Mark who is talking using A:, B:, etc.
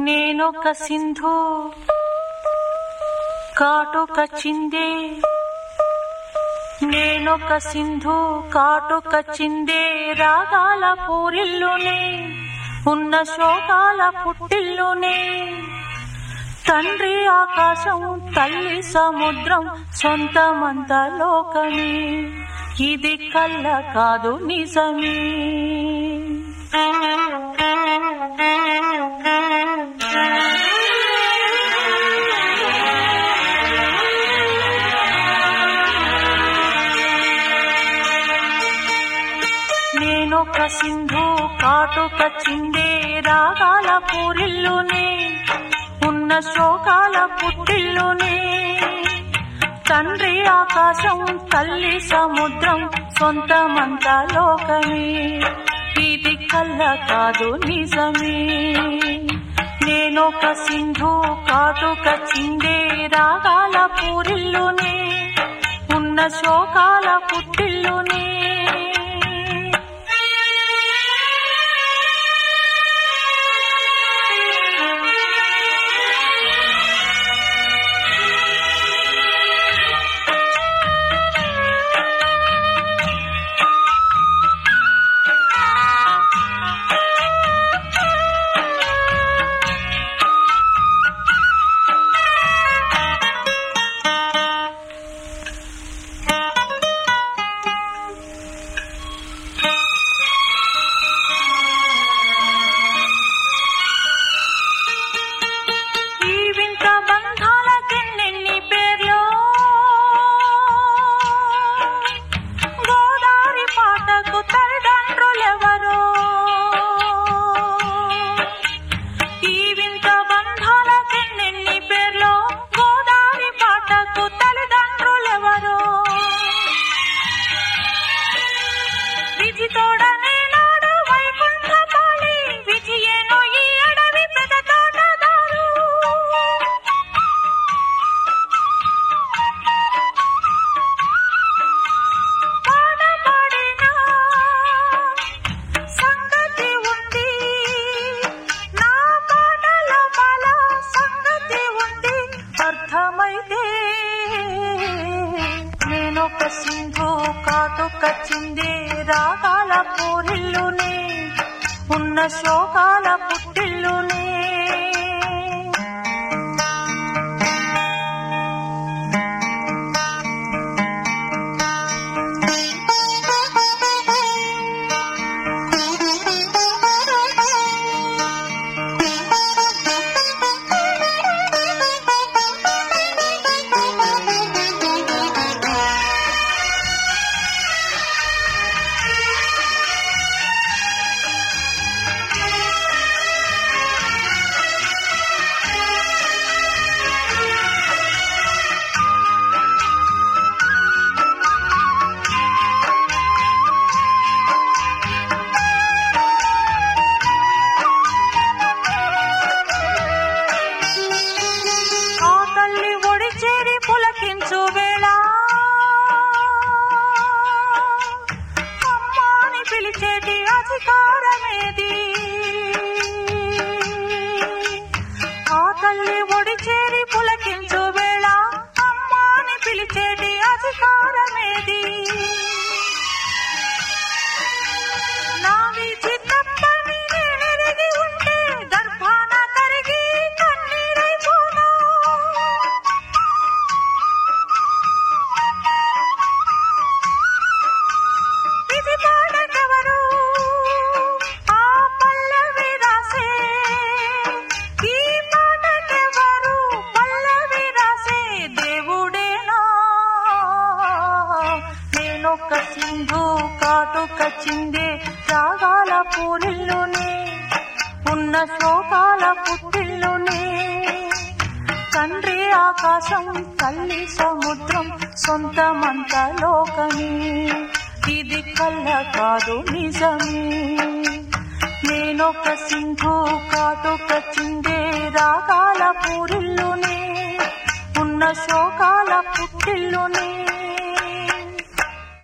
A: నేనొక సింధు కాటుక చిందే నేనొక సింధు కాటుక చిందే రాగాల పూరిల్లునే ఉన్న శోకాల పుట్టిల్లునే తండ్రి ఆకాశం తల్లి సముద్రం సొంతమంత లోకమే ఇది కళ్ళ కాదు నిజమే నేనొక సింధు కాటుక చిందే రాగాల పూరిల్లునే ఉన్న శోకాల పుట్టిల్లునే తండ్రి ఆకాశం తల్లి సముద్రం సొంతమంత లోకమే ఇది కళ్ళ కాదు నిజమే నేనొక సింధు కాటుక చిందే రాగాల పూరిల్లునే ఉన్న శోకాల పుట్టిల్లునే ఈ వింత బంధాలకెన్నెన్ని పేర్లో గోదారి పాటకు తల్లిదండ్రులెవరో ఈ వింత బంధాలకెన్నెన్ని పేర్లో గోదారి పాటకు తల్లిదండ్రులెవరో విధి తోడనే నాడు వైకుంఠపాలి విజయేనో ఈ అడవి పెద్ద తోటదారు పాట పాడినా సంగతి ఉంది నా పాటలో పల సంగతి ఉంది అర్థమైతే నేనొక సింధు కాటుక చిందే రాగాల పూరిల్లునే ఉన్న శోకాల పుట్టిల్లునే ఆ తల్లి ఒడి చేరి పులకించు వేళ అమ్మాని పిలిచేటి అధికారమేది ఆ తల్లి ఒడి చేరి పులకించు వేళ అమ్మాని పిలిచేటి అధికారమేది నా విధి తప్పని నేనెరిగి ఉంటే గర్భాన కరిగి కన్నీరైపోనా విధి పాడకెవరు ఆ పల్లవి రాసే ఈ పాటకెవరు పల్లవి రాసే దేవుడేనా నేనొక సింధు కాటుక చిందే రాగాల పూరిల్లునే ఉన్న శోకాల పుట్టిల్లునే తండ్రి ఆకాశం తల్లి సముద్రం సొంతమంత లోకమే ఇది కళ్ళ కాదు నిజమే నేనొక సింధు కాటుక చిందే రాగాల పూరిల్లునే ఉన్న శోకాల పుట్టిల్లునే